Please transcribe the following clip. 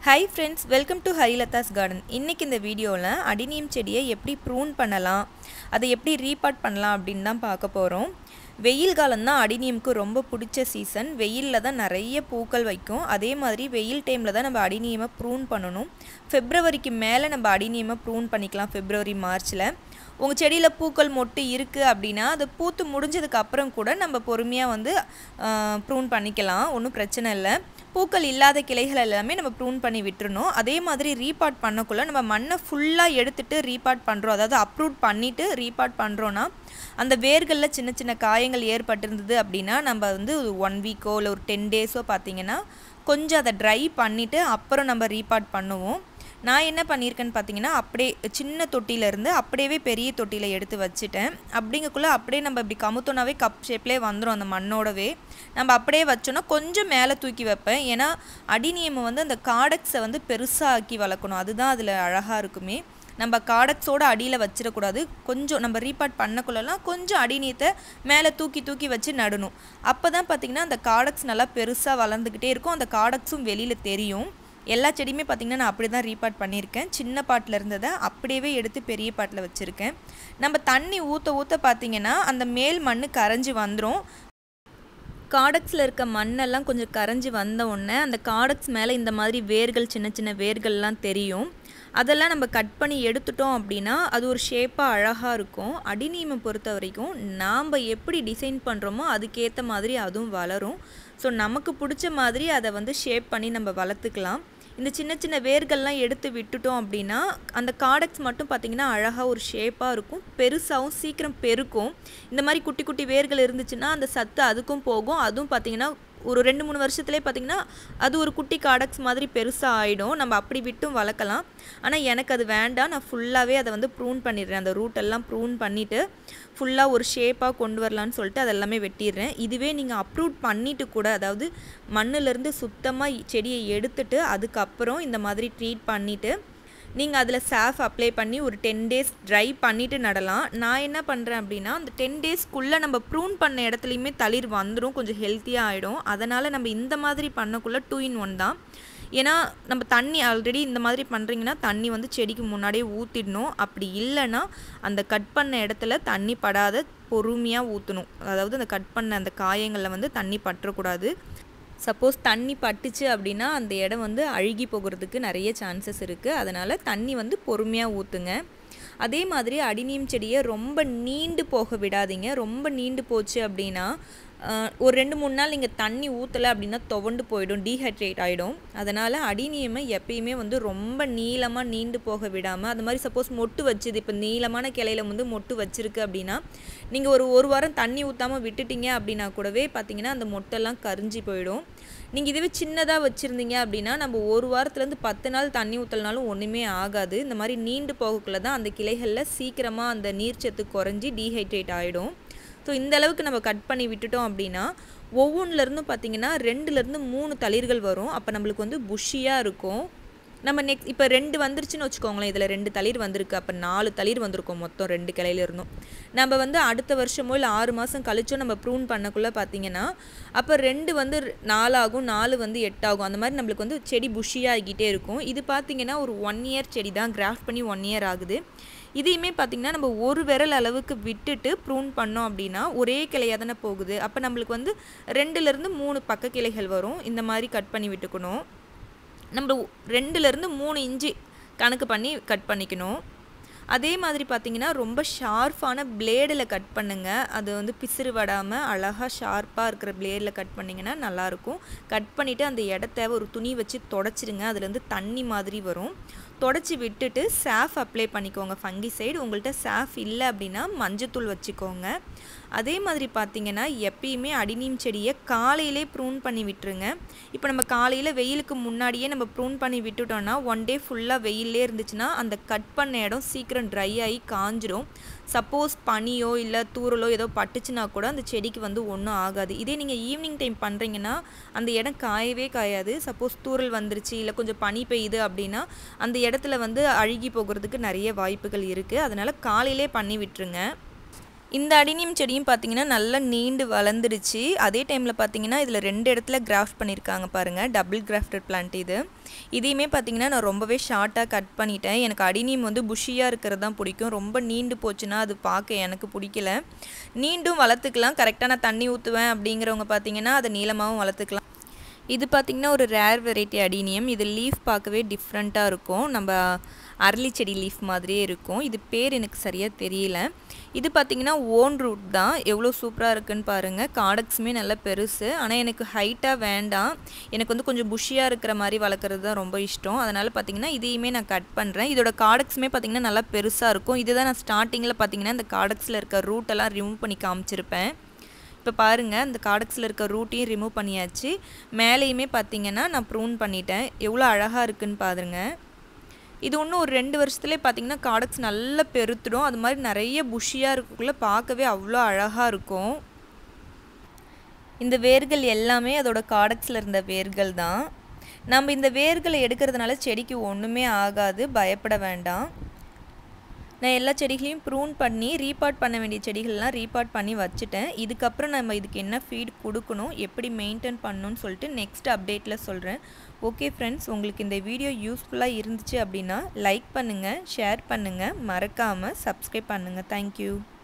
hi friends welcome to Harilatha's garden இன்றைக்கி இந்த வீடியோவில் அடினியம் செடியை எப்படி ப்ரூன் பண்ணலாம் அதை எப்படி ரீபாட் பண்ணலாம் அப்படின்னு தான் பார்க்க போகிறோம் வெயில் காலம் தான் அடினியம்க்கு ரொம்ப பிடிச்ச சீசன் வெயிலில் தான் நிறைய பூக்கள் வைக்கும் அதே மாதிரி வெயில் டைமில் தான் நம்ம அடினியமை ப்ரூன் பண்ணணும் ஃபெப்ரவரிக்கு மேலே நம்ம அடினியமை ப்ரூன் பண்ணிக்கலாம் ஃபெப்ரவரி மார்ச்சில் உங்கள் செடியில் பூக்கள் மொட்டு இருக்குது அப்படின்னா அது பூத்து முடிஞ்சதுக்கு அப்புறம் கூட நம்ம பொறுமையாக வந்து ப்ரூன் பண்ணிக்கலாம் ஒன்றும் பிரச்சனை இல்லை பூக்கள் இல்லாத கிளைகள் எல்லாமே நம்ம ப்ரூன் பண்ணி விட்டுறணும் அதே மாதிரி ரீபாட் பண்ணக்குள்ளே நம்ம மண்ணை ஃபுல்லாக எடுத்துகிட்டு ரீபாட் பண்ணுறோம் அதாவது அப்ரூட் பண்ணிவிட்டு ரீபாட் பண்ணுறோன்னா அந்த வேர்களில் சின்ன சின்ன காயங்கள் ஏற்பட்டிருந்தது அப்படின்னா நம்ம வந்து ஒரு ஒன் வீக்கோ இல்லை ஒரு டென் டேஸோ பார்த்தீங்கன்னா கொஞ்சம் அதை ட்ரை பண்ணிவிட்டு அப்புறம் நம்ம ரீபாட் பண்ணுவோம் நான் என்ன பண்ணியிருக்கேன்னு பார்த்தீங்கன்னா அப்படியே சின்ன தொட்டியிலேருந்து அப்படியே பெரிய தொட்டியில் எடுத்து வச்சுட்டேன் அப்படிங்கக்குள்ளே அப்படியே நம்ம இப்படி கமுத்தோனாவே கப் ஷேப்லேயே வந்துடும் அந்த மண்ணோடவே நம்ம அப்படியே வச்சோன்னா கொஞ்சம் மேலே தூக்கி வைப்பேன் ஏன்னா அடிநியமை வந்து அந்த காடக்ஸை வந்து பெருசாக ஆக்கி வளர்க்கணும் அதுதான் அதில் அழகாக இருக்குமே நம்ம காடக்ஸோட அடியில் வச்சிடக்கூடாது கொஞ்சம் நம்ம ரீபாட் பண்ணக்குள்ளலாம் கொஞ்சம் அடிநீத்தை மேலே தூக்கி தூக்கி வச்சு நடணும் அப்போ தான் பார்த்திங்கன்னா அந்த காடக்ஸ் நல்லா பெருசாக வளர்ந்துக்கிட்டே இருக்கும் அந்த காடக்ஸும் வெளியில் தெரியும் எல்லா செடியுமே பார்த்திங்கன்னா நான் அப்படி தான் ரீபாட் பண்ணியிருக்கேன் சின்ன பாட்டில் இருந்ததை அப்படியே எடுத்து பெரிய பாட்டில் வச்சுருக்கேன் நம்ம தண்ணி ஊற்ற ஊற்ற பார்த்திங்கன்னா அந்த மேல் மண் கரைஞ்சி வந்துடும் காடக்ஸில் இருக்க மண்ணெல்லாம் கொஞ்சம் கரைஞ்சி வந்த உடனே அந்த காடக்ஸ் மேலே இந்த மாதிரி வேர்கள் சின்ன சின்ன வேர்கள்லாம் தெரியும் அதெல்லாம் நம்ம கட் பண்ணி எடுத்துட்டோம் அப்படின்னா அது ஒரு ஷேப்பாக அழகாக இருக்கும் அடிநீமை பொறுத்த வரைக்கும் நாம் எப்படி டிசைன் பண்ணுறோமோ அதுக்கேற்ற மாதிரி அதுவும் வளரும் ஸோ நமக்கு பிடிச்ச மாதிரி அதை வந்து ஷேப் பண்ணி நம்ம வளர்த்துக்கலாம் இந்த சின்ன சின்ன வேர்கள்லாம் எடுத்து விட்டுட்டோம் அப்படின்னா அந்த காடக்ஸ் மட்டும் பார்த்திங்கன்னா அழகாக ஒரு ஷேப்பாக இருக்கும் பெருசாகவும் சீக்கிரம் பெருக்கும் இந்த மாதிரி குட்டி குட்டி வேர்கள் இருந்துச்சுன்னா அந்த சத்து அதுக்கும் போகும் அதுவும் பார்த்திங்கன்னா ஒரு ரெண்டு மூணு வருஷத்துலேயே பார்த்திங்கன்னா அது ஒரு குட்டி காடக்ஸ் மாதிரி பெருசாக ஆகிடும் நம்ம அப்படி விட்டும் வளர்க்கலாம் ஆனால் எனக்கு அது வேண்டாம் நான் ஃபுல்லாகவே அதை வந்து ப்ரூன் பண்ணிடுறேன் அந்த ரூட்டெல்லாம் ப்ரூன் பண்ணிவிட்டு ஃபுல்லாக ஒரு ஷேப்பாக கொண்டு வரலான்னு சொல்லிட்டு அதெல்லாமே வெட்டிடுறேன் இதுவே நீங்கள் அப்ரூட் பண்ணிவிட்டு கூட அதாவது மண்ணிலேருந்து சுத்தமாக செடியை எடுத்துட்டு அதுக்கப்புறம் இந்த மாதிரி ட்ரீட் பண்ணிவிட்டு நீங்கள் அதில் சாஃப் அப்ளை பண்ணி ஒரு டென் டேஸ் ட்ரை பண்ணிவிட்டு நடலாம் நான் என்ன பண்ணுறேன் அப்படின்னா அந்த டென் டேஸ்க்குள்ளே நம்ம ப்ரூன் பண்ண இடத்துலையுமே தளிர் வந்துடும் கொஞ்சம் ஹெல்த்தியாக ஆகிடும் அதனால் நம்ம இந்த மாதிரி பண்ணக்குள்ளே டூ இன் ஒன் தான் ஏன்னா நம்ம தண்ணி ஆல்ரெடி இந்த மாதிரி பண்ணுறீங்கன்னா தண்ணி வந்து செடிக்கு முன்னாடியே ஊற்றிடணும் அப்படி இல்லைன்னா அந்த கட் பண்ண இடத்துல தண்ணி படாத பொறுமையாக ஊற்றணும் அதாவது அந்த கட் பண்ண அந்த காயங்களில் வந்து தண்ணி பற்றக்கூடாது சப்போஸ் தண்ணி பட்டுச்சு அப்படின்னா அந்த இடம் வந்து அழுகி போகிறதுக்கு நிறைய சான்சஸ் இருக்குது அதனால் தண்ணி வந்து பொறுமையாக ஊற்றுங்க அதே மாதிரி அடினியம் செடியை ரொம்ப நீண்டு போக விடாதீங்க ரொம்ப நீண்டு போச்சு அப்படின்னா ஒரு ரெண்டு மூணு நாள் நீங்கள் தண்ணி ஊற்றலை அப்படின்னா துவண்டு போயிடும் டீஹைட்ரேட் ஆகிடும் அதனால் அடிநியமை எப்பயுமே வந்து ரொம்ப நீளமாக நீண்டு போக விடாமல் அது மாதிரி சப்போஸ் மொட்டு வச்சுது இப்போ நீளமான கிளையில வந்து மொட்டு வச்சுருக்கு அப்படின்னா நீங்கள் ஒரு ஒரு வாரம் தண்ணி ஊற்றாமல் விட்டுட்டீங்க அப்படின்னா கூடவே பார்த்தீங்கன்னா அந்த மொட்டெல்லாம் கரிஞ்சு போயிடும் நீங்கள் இதுவே சின்னதாக வச்சுருந்தீங்க அப்படின்னா நம்ம ஒரு வாரத்துலேருந்து பத்து நாள் தண்ணி ஊற்றலனாலும் ஒன்றுமே ஆகாது இந்த மாதிரி நீண்டு போகக்குள்ள தான் அந்த கிளைகளில் சீக்கிரமாக அந்த நீர்ச்சத்து குறைஞ்சி டீஹைட்ரேட் ஆகிடும் ஸோ இந்த அளவுக்கு நம்ம கட் பண்ணி விட்டுட்டோம் அப்படின்னா ஒவ்வொன்றுலேருந்தும் பார்த்திங்கன்னா ரெண்டுலேருந்து மூணு தளிர்கள் வரும் அப்போ நம்மளுக்கு வந்து புஷியாக இருக்கும் நம்ம நெக்ஸ்ட் இப்போ ரெண்டு வந்துருச்சுன்னு வச்சுக்கோங்களேன் இதில் ரெண்டு தளிர் வந்திருக்கு அப்போ நாலு தளிர் வந்திருக்கும் மொத்தம் ரெண்டு கிளையில இருந்தும் நம்ம வந்து அடுத்த வருஷமோ இல்லை ஆறு மாதம் கழிச்சோ நம்ம ப்ரூன் பண்ணக்குள்ளே பார்த்தீங்கன்னா அப்போ ரெண்டு வந்து நாலாகும் நாலு வந்து எட்டாகும் அந்த மாதிரி நம்மளுக்கு வந்து செடி புஷியாகிக்கிட்டே இருக்கும் இது பார்த்திங்கன்னா ஒரு ஒன் இயர் செடி தான் கிராஃப்ட் பண்ணி ஒன் இயர் ஆகுது இதையுமே பார்த்திங்கன்னா நம்ம ஒரு விரல் அளவுக்கு விட்டுட்டு ப்ரூன் பண்ணோம் அப்படின்னா ஒரே கிளையாக தானே போகுது அப்போ நம்மளுக்கு வந்து ரெண்டுலேருந்து மூணு பக்க கிளைகள் வரும் இந்த மாதிரி கட் பண்ணி விட்டுக்கணும் நம்ம ரெண்டுலேருந்து மூணு இன்ச்சு கணக்கு பண்ணி கட் பண்ணிக்கணும் அதே மாதிரி பார்த்திங்கன்னா ரொம்ப ஷார்ப்பான பிளேடில் கட் பண்ணுங்கள் அது வந்து பிசிறு வடாமல் அழகாக ஷார்ப்பாக இருக்கிற பிளேடில் கட் பண்ணிங்கன்னா நல்லாயிருக்கும் கட் பண்ணிவிட்டு அந்த இடத்த ஒரு துணி வச்சு தொடச்சிடுங்க அதுலேருந்து தண்ணி மாதிரி வரும் தொடச்சி விட்டுட்டு சாஃப் அப்ளை பண்ணிக்கோங்க ஃபங்கி சைடு உங்கள்கிட்ட சாஃப் இல்லை அப்படின்னா மஞ்சத்தூள் வச்சுக்கோங்க அதே மாதிரி பார்த்தீங்கன்னா எப்பயுமே அடிநீம் செடியை காலையிலே ப்ரூன் பண்ணி விட்டுருங்க இப்போ நம்ம காலையில் வெயிலுக்கு முன்னாடியே நம்ம ப்ரூன் பண்ணி விட்டுட்டோம்னா ஒன் டே ஃபுல்லாக வெயிலே இருந்துச்சுன்னா அந்த கட் பண்ண இடம் சீக்கிரம் ட்ரை ஆகி காஞ்சிடும் சப்போஸ் பனியோ இல்லை தூரலோ ஏதோ பட்டுச்சுன்னா கூட அந்த செடிக்கு வந்து ஒன்றும் ஆகாது இதே நீங்கள் ஈவினிங் டைம் பண்ணுறீங்கன்னா அந்த இடம் காயவே காயாது சப்போஸ் தூரல் வந்துருச்சு இல்லை கொஞ்சம் பனி பெய்யுது அப்படின்னா அந்த இடத்துல வந்து அழுகி போகிறதுக்கு நிறைய வாய்ப்புகள் இருக்குது அதனால் காலையிலே பண்ணி விட்டுருங்க இந்த அடினியம் செடியும் பார்த்தீங்கன்னா நல்லா நீண்டு வளர்ந்துடுச்சு அதே டைமில் பார்த்தீங்கன்னா இதில் ரெண்டு இடத்துல கிராஃப்ட் பண்ணியிருக்காங்க பாருங்கள் டபுள் கிராஃப்டட் பிளான்ட் இது இதையுமே பார்த்தீங்கன்னா நான் ரொம்பவே ஷார்ட்டாக கட் பண்ணிட்டேன் எனக்கு அடினியம் வந்து புஷியாக இருக்கிறது தான் பிடிக்கும் ரொம்ப நீண்டு போச்சுன்னா அது பார்க்க எனக்கு பிடிக்கல நீண்டும் வளர்த்துக்கலாம் கரெக்டாக நான் தண்ணி ஊற்றுவேன் அப்படிங்கிறவங்க பார்த்தீங்கன்னா அதை நீளமாகவும் வளர்த்துக்கலாம் இது பார்த்திங்கன்னா ஒரு ரேர் வெரைட்டி அடினியம் இது லீஃப் பார்க்கவே டிஃப்ரெண்ட்டாக இருக்கும் நம்ம அரளி செடி லீஃப் மாதிரியே இருக்கும் இது பேர் எனக்கு சரியாக தெரியல இது பார்த்திங்கன்னா ஓன் ரூட் தான் எவ்வளோ சூப்பராக இருக்குன்னு பாருங்கள் காடக்ஸுமே நல்லா பெருசு ஆனால் எனக்கு ஹைட்டாக வேண்டாம் எனக்கு வந்து கொஞ்சம் புஷியாக இருக்கிற மாதிரி வளர்க்குறது தான் ரொம்ப இஷ்டம் அதனால் பார்த்திங்கன்னா இதையுமே நான் கட் பண்ணுறேன் இதோட காடக்ஸுமே பார்த்திங்கன்னா நல்லா பெருசாக இருக்கும் இதுதான் நான் ஸ்டார்டிங்கில் பார்த்திங்கன்னா இந்த காடக்ஸில் இருக்க ரூட்டெல்லாம் ரிமூவ் பண்ணி காமிச்சிருப்பேன் இப்போ பாருங்கள் இந்த காடக்ஸில் இருக்க ரூட்டையும் ரிமூவ் பண்ணியாச்சு மேலேயுமே பார்த்தீங்கன்னா நான் ப்ரூன் பண்ணிட்டேன் எவ்வளோ அழகாக இருக்குன்னு பாருங்கள் இது இன்னும் ஒரு ரெண்டு வருஷத்துலேயே பார்த்தீங்கன்னா காடக்ஸ் நல்லா பெருத்துடும் அது மாதிரி நிறைய புஷியாக இருக்கக்குள்ளே பார்க்கவே அவ்வளோ அழகாக இருக்கும் இந்த வேர்கள் எல்லாமே அதோட காடக்ஸில் இருந்த வேர்கள் தான் நம்ம இந்த வேர்களை எடுக்கிறதுனால செடிக்கு ஒன்றுமே ஆகாது பயப்பட வேண்டாம் நான் எல்லா செடிகளையும் ப்ரூன் பண்ணி ரீபாட் பண்ண வேண்டிய செடிகள்லாம் ரீபாட் பண்ணி வச்சுட்டேன் இதுக்கப்புறம் நம்ம இதுக்கு என்ன ஃபீட் கொடுக்கணும் எப்படி மெயின்டைன் பண்ணணும்னு சொல்லிட்டு நெக்ஸ்ட் அப்டேட்டில் சொல்கிறேன் ஓகே ஃப்ரெண்ட்ஸ் உங்களுக்கு இந்த வீடியோ யூஸ்ஃபுல்லாக இருந்துச்சு அப்படின்னா லைக் பண்ணுங்கள் ஷேர் பண்ணுங்கள் மறக்காமல் சப்ஸ்கிரைப் பண்ணுங்கள் தேங்க்யூ